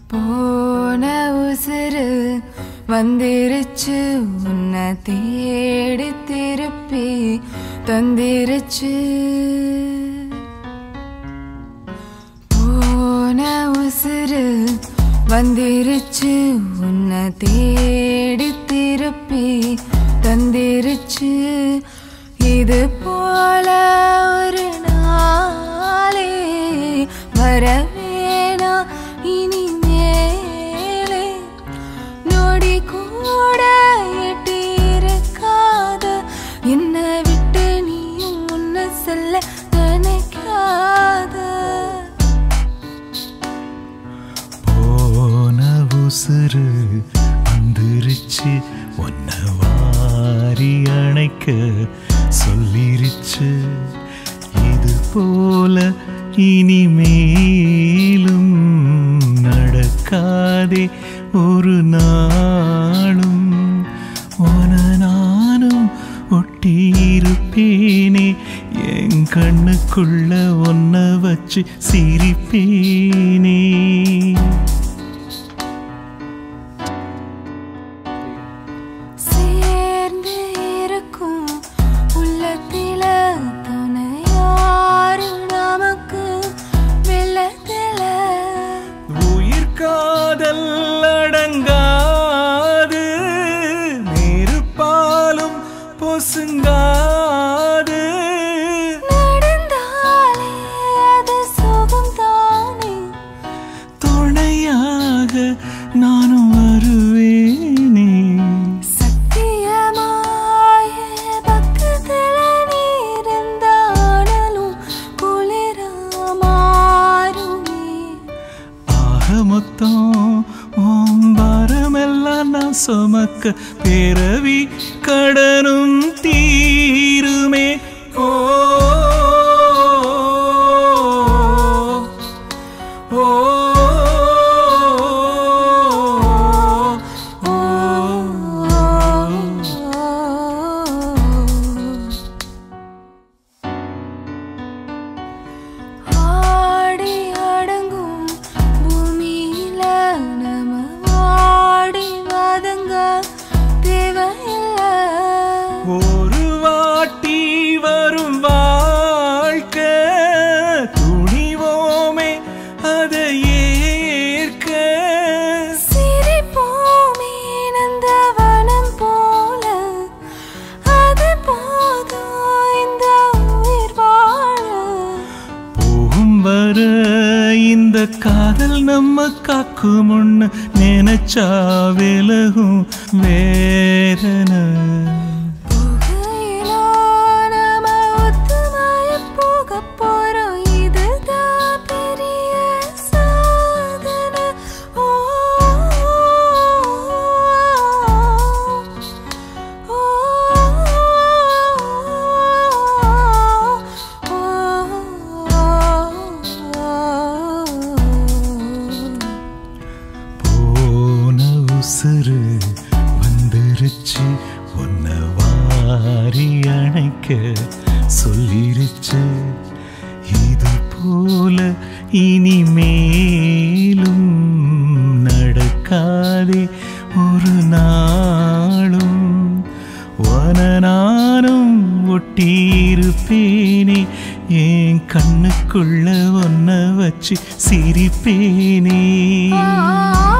போன உசுறு வந்திருச்சு உன்னை தேடி திருப்பி தந்திருச்சு போன உசுறு வந்திருச்சு உன்னை தேடி திருப்பி தந்திருச்சு இது போல ஒரு நாளே வரவேணா இனி மேலே நொடி கூட எட்டியிருக்காத என்னை விட்டு நீயும் முன்ன செல்ல நினைக்காத போன உசுறு வந்துருச்சு ஒன்ன வாரி அணைக்க சொல்லிருச்சு இது போல இனிமேலும் நடக்காதே ஒரு நாளும் உன நானும் ஒட்டியிருப்பேனே என் கண்ணுக்குள்ள ஒன்ன வச்சு சிரிப்பேனே சேர்ந்து இருக்கும் உள்ளத்தில துணை யாரு நமக்கு வெள்ளத்தில உயிர் காதல் அடங்காது நெருப்பாலும் பொசுங்காது நடந்தாலே அது சுகம் தானே துணையாக நானும் வருவேனே சத்தியமாய பக்கத்துல நீ இருந்தாலும் குளிரமாறுமே ஆக மொத்தம் ஓம்பாரமெல்லாம் நான் சுமக்க பிறவி கடனும் தீருமே ஓ ஓ ஆடி அடங்கும் பூமியில நம்ம வாடி வதங்க தேவையில்லை ஒரு வாட்டி வரும் வாழ்க்கை துணிவோமே அதை ஏற்க சிரிப்போமே நந்தவனம் போல அது போதும் இந்த உயிர் வாழ போகும் வர இந்த காதல் நம்ம காக்கும் ஒண்ணு நினைச்சா விலகும் வேதனை புகையிலோ நாம ஒத்துமையாய் போகப் போறோம். இதுதான் பெரிய சாதனை. ஓ, ஓ, போன உசுறு வந்துருச்சு உன்ன வாரி அணைக்க சொல்லிருச்சு இது போல இனிமேலும் நடக்காதே ஒரு நாளும் வன நானும் ஒட்டியிருப்பேனே என் கண்ணுக்குள்ள ஒன்ன வச்சு சிரிப்பேனே ஆ